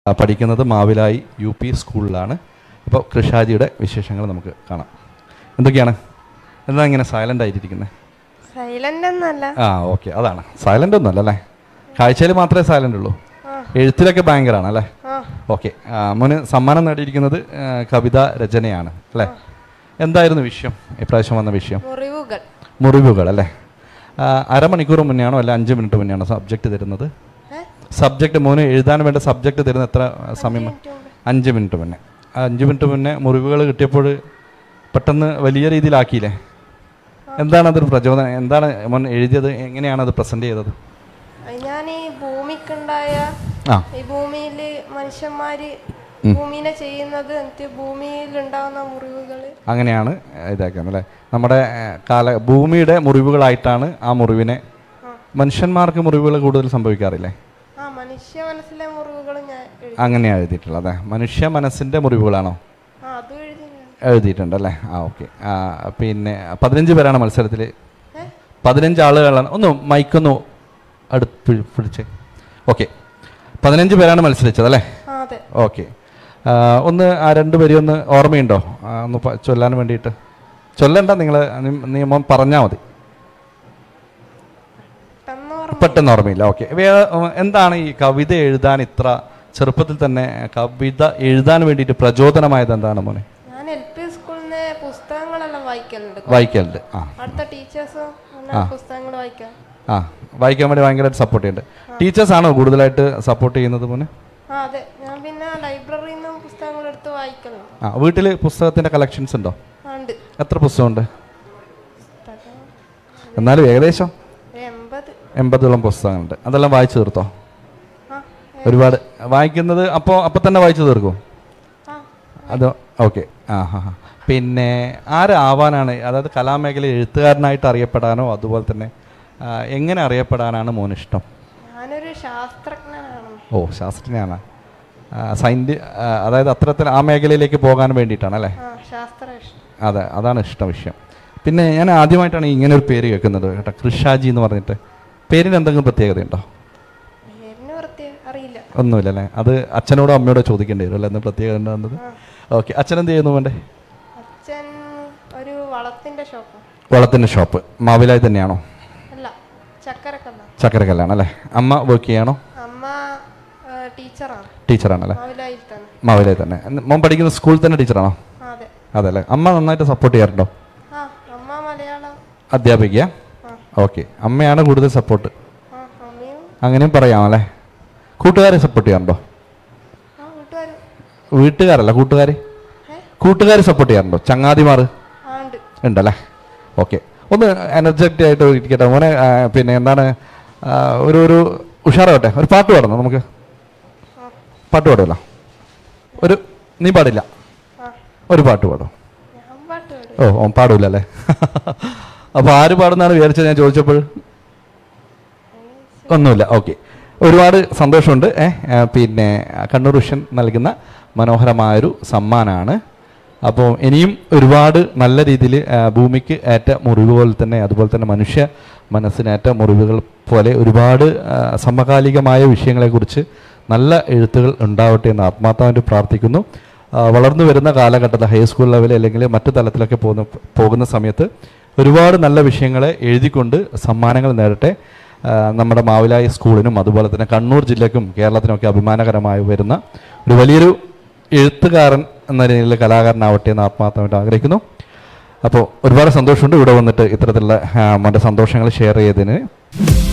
ആ, പഠിക്കുന്നത് Mavilayi U P സ്കൂളിലാണ് അപ്പോൾ കൃഷാജിയുടെ വിശേഷങ്ങൾ നമുക്ക് കാണാം എന്തൊക്കെയാണ് എന്താ ഇങ്ങനെ സൈലൻ്റ് ആയിട്ടിരിക്കുന്നത് സൈലന്റ് ഒന്നല്ല ആ ഓക്കെ അതാണ് സൈലൻ്റ് ഒന്നും അല്ലേ കാഴ്ചയിൽ മാത്രമേ സൈലൻ്റ് ഉള്ളൂ എഴുത്തിലൊക്കെ ഭയങ്കരമാണ് അല്ലേ ആ ഓക്കെ മോന് സമ്മാനം നേടിയിരിക്കുന്നത് ആ, കവിത രചനയാണ് അല്ലേ എന്തായിരുന്നു വിഷയം ഇപ്രാവശ്യം വന്ന വിഷയം മുറിവുകൾ മുറിവുകൾ അല്ലേ ആ, അരമണിക്കൂർ മുന്നെയാണോ അല്ല അഞ്ച് മിനിറ്റ് മുന്നെയാണോ സബ്ജക്റ്റ് തരുന്നത് ഏ? സബ്ജക്റ്റ് മോന് എഴുതാൻ വേണ്ട സബ്ജക്റ്റ് തരുന്ന എത്ര സമയം മിനിറ്റ് മുമ്പ്. അഞ്ച് മിനിറ്റ് മുന്നേ ആ അഞ്ച് മിനിറ്റ് മുന്നേ മുറിവുകൾ കിട്ടിയപ്പോൾ പെട്ടെന്ന് വലിയ രീതിയിലാക്കിയില്ലേ എന്താണ് അതൊരു പ്രചോദനം എന്താണ് മോൻ എഴുതിയത് എങ്ങനെയാണ് അത് പ്രസന്റ് ചെയ്തത് അത് ഞാൻ ഈ ഭൂമിക്കുണ്ടായ ആ ഈ ഭൂമിയിൽ മനുഷ്യന്മാര് ഭൂമിനെ ചെയ്യുന്നത് എന്നിട്ട് ഭൂമിയിൽ ഉണ്ടാവുന്ന മുറിവുകള് അങ്ങനെയാണ് ഇതാക്കുന്നത് അല്ലേ നമ്മുടെ ഏഹ്, കാല ഭൂമിയുടെ മുറിവുകളായിട്ടാണ് ആ മുറിവിനെ ആ. മനുഷ്യന്മാർക്ക് മുറിവുകൾ കൂടുതൽ സംഭവിക്കാറില്ലേ ആ മനുഷ്യ മനസ്സിലെ മുറിവുകൾ ഞാൻ എഴുതി അങ്ങനെയാണ് എഴുതിയിട്ടുള്ളത് അതെ മനുഷ്യ മനസ്സിൻ്റെ മുറിവുകളാണോ ആ അതും എഴുതി ഞാൻ. എഴുതിയിട്ടുണ്ട് അല്ലേ ആ ഓക്കെ പിന്നെ പതിനഞ്ച് പേരാണ് മത്സരത്തിൽ ഏ? പതിനഞ്ച് ആളുകളാണ് ഒന്ന് മൈക്കൊന്ന് അടുത്ത് പിടിച്ചേ ഓക്കെ പതിനഞ്ച് പേരാണ് മത്സരിച്ചത് അല്ലേ ആ അതെ ഓക്കെ ഒന്ന് ആ രണ്ട് വരി ഒന്ന് ഓർമ്മയുണ്ടോ ആ, ഒന്ന് പ- ചൊല്ലാൻ വേണ്ടിയിട്ട് ചൊല്ലണ്ട നിങ്ങൾ നിയമം പറഞ്ഞാൽ മതി പെട്ടെന്ന് ഓർമ്മ പെട്ടെന്ന് ഓർമ്മയില്ല ഓക്കെ എന്താണ് ഈ കവിത എഴുതാൻ ഇത്ര ചെറുപ്പത്തിൽ തന്നെ കവിത എഴുതാൻ വേണ്ടിയിട്ട് പ്രചോദനമായത് എന്താണ് മോനെ ഞാൻ എൽ പി സ്കൂളിൽ നിന്ന് പുസ്തകങ്ങളെല്ലാം വായിക്കലുണ്ട് വായിക്കലുണ്ട് ആ അടുത്ത ടീച്ചേഴ്സും പുസ്തകങ്ങൾ വായിക്കാം ആ വായിക്കാൻ വേണ്ടി ഭയങ്കരമായിട്ട് സപ്പോർട്ട് ചെയ്യുന്നുണ്ട് ടീച്ചേഴ്സ് ആണോ കൂടുതലായിട്ട് സപ്പോർട്ട് ചെയ്യുന്നത് മോനെ ആ അതെ ഞാൻ പിന്നെ ലൈബ്രറിയിൽ നിന്നും പുസ്തകങ്ങൾ എടുത്ത് വായിക്കലുണ്ട് ആ വീട്ടിൽ പുസ്തകത്തിൻ്റെ കളക്ഷൻസ് ഉണ്ടോ ആ, ഉണ്ട് എത്ര പുസ്തകമുണ്ട് പുസ്തകം എന്നാലും ഏകദേശം ഒരു എൺപത് എൺപതോളം പുസ്തകങ്ങളുണ്ട് അതെല്ലാം വായിച്ചു തീർത്തോ ആ ഒരുപാട് വായിക്കുന്നത് അപ്പോൾ അപ്പം തന്നെ വായിച്ചു തീർക്കും ആ അത് ഓക്കെ ആ ഹാ ഹാ പിന്നെ ആരാവാനാണ് അതായത് കലാമേഖലയിൽ എഴുത്തുകാരനായിട്ട് അറിയപ്പെടാനോ അതുപോലെ തന്നെ ആ, എങ്ങനെ അറിയപ്പെടാനാണ് മോനിഷ്ടം ഞാനൊരു ശാസ്ത്രജ്ഞനാണ് ഓ ശാസ്ത്രജ്ഞനാണ് സൈൻറ്റി അതായത് അത്തരത്തിൽ ആ മേഖലയിലേക്ക് പോകാൻ വേണ്ടിയിട്ടാണ് അല്ലേ ആ ശാസ്ത്ര ഇഷ്ടം അതെ അതാണ് ഇഷ്ടം വിഷയം പിന്നെ ഞാൻ ആദ്യമായിട്ടാണ് ഇങ്ങനെ ഒരു പേര് കേൾക്കുന്നത് കേട്ടോ കൃഷാജി എന്ന് പറഞ്ഞിട്ട് പേരിന് എന്തെങ്കിലും പ്രത്യേകതയുണ്ടോ പേരിന് പ്രത്യേകം അറിയില്ല ഒന്നുമില്ല അല്ലേ അത് അച്ഛനോടോ അമ്മയോടോ ചോദിക്കേണ്ടി വരും അല്ലേ എന്ന് പ്രത്യേകത ഉണ്ടാകുന്നത് ഓക്കെ അച്ഛൻ എന്ത് ചെയ്യുന്നു വേണ്ടേ അച്ഛൻ ഒരു വളത്തിന്റെ ഷോപ്പ് വളത്തിൻ്റെ ഷോപ്പ് മാവിലായി തന്നെയാണോ അല്ല ചക്കരക്കല്ല ചക്കരക്കല്ലാണ് അല്ലേ അമ്മ വർക്ക് ചെയ്യാണോ അമ്മ ആ, ടീച്ചറാണ് ടീച്ചറാണല്ലേ മാവിലായിൽ തന്നെ മാവിലായി തന്നെ എന്ന് മോൻ പഠിക്കുന്ന സ്കൂളിൽ തന്നെ ടീച്ചറാണോ ആ അതെ അതെ അല്ലേ അമ്മ നന്നായിട്ട് സപ്പോർട്ട് ചെയ്യാറുണ്ടോ ആ അമ്മ മലയാളം അധ്യാപിക ആ ഓക്കെ അമ്മയാണ് കൂടുതൽ സപ്പോർട്ട് ആ അമ്മയും അങ്ങനെയും പറയാമല്ലേ കൂട്ടുകാരെ സപ്പോർട്ട് ചെയ്യാറുണ്ടോ ആ വീട്ടുകാരും വീട്ടുകാരല്ല കൂട്ടുകാർ ഏ കൂട്ടുകാർ സപ്പോർട്ട് ചെയ്യാറുണ്ടോ ചങ്ങാതിമാർ ആ ഉണ്ട് ഉണ്ടല്ലേ ഓക്കെ ഒന്ന് എനർജറ്റിക് ആയിട്ട് ഇരിക്കട്ടെ മോനെ ആ, പിന്നെ എന്താണ് ആ, ഒരു ഒരു ഉഷാറാവട്ടെ ഒരു പാട്ട് പാടണം നമുക്ക് ആ പാട്ട് പാടുമല്ലോ ഒരു നീ പാടില്ല ആ ഒരു പാട്ട് പാടും ഞാൻ പാട്ട് പാടും ഓ ഓൻ പാടൂല അല്ലേ അപ്പോൾ ആര് പാടുന്നാണ് വിചാരിച്ചത് ഞാൻ ചോദിച്ചപ്പോൾ ഒന്നുമില്ല ഓക്കെ ഒരുപാട് സന്തോഷമുണ്ട് ഏ ആ, പിന്നെ കണ്ണൂർ വിഷൻ നൽകുന്ന മനോഹരമായൊരു സമ്മാനമാണ് അപ്പോൾ ഇനിയും ഒരുപാട് നല്ല രീതിയിൽ ഭൂമിക്ക് ഏറ്റ മുറിവ് പോലെ തന്നെ അതുപോലെ തന്നെ മനുഷ്യ മനസ്സിനേറ്റ മുറിവുകൾ പോലെ ഒരുപാട് ആ, സമകാലികമായ വിഷയങ്ങളെക്കുറിച്ച് നല്ല എഴുത്തുകൾ ഉണ്ടാവട്ടെ എന്ന് ആത്മാർത്ഥമായിട്ട് പ്രാർത്ഥിക്കുന്നു ആ, വളർന്നു വരുന്ന കാലഘട്ടത്തിൽ ഹൈസ്കൂൾ ലെവൽ അല്ലെങ്കിൽ മറ്റു തലത്തിലൊക്കെ പോകുന്ന പോകുന്ന സമയത്ത് ഒരുപാട് നല്ല വിഷയങ്ങളെ എഴുതിക്കൊണ്ട് സമ്മാനങ്ങൾ നേടട്ടെ ആ, നമ്മുടെ മാവിലായി സ്കൂളിനും അതുപോലെ തന്നെ കണ്ണൂർ ജില്ലയ്ക്കും കേരളത്തിനൊക്കെ അഭിമാനകരമായി വരുന്ന ഒരു വലിയൊരു എഴുത്തുകാരൻ എന്ന രീതിയിൽ കലാകാരനാവട്ടെ എന്ന് ആത്മാർത്ഥമായിട്ട് ആഗ്രഹിക്കുന്നു അപ്പോൾ ഒരുപാട് സന്തോഷമുണ്ട് ഇവിടെ വന്നിട്ട് ഇത്തരത്തിലുള്ള ആ, മോൻ്റെ സന്തോഷങ്ങൾ ഷെയർ ചെയ്തതിന്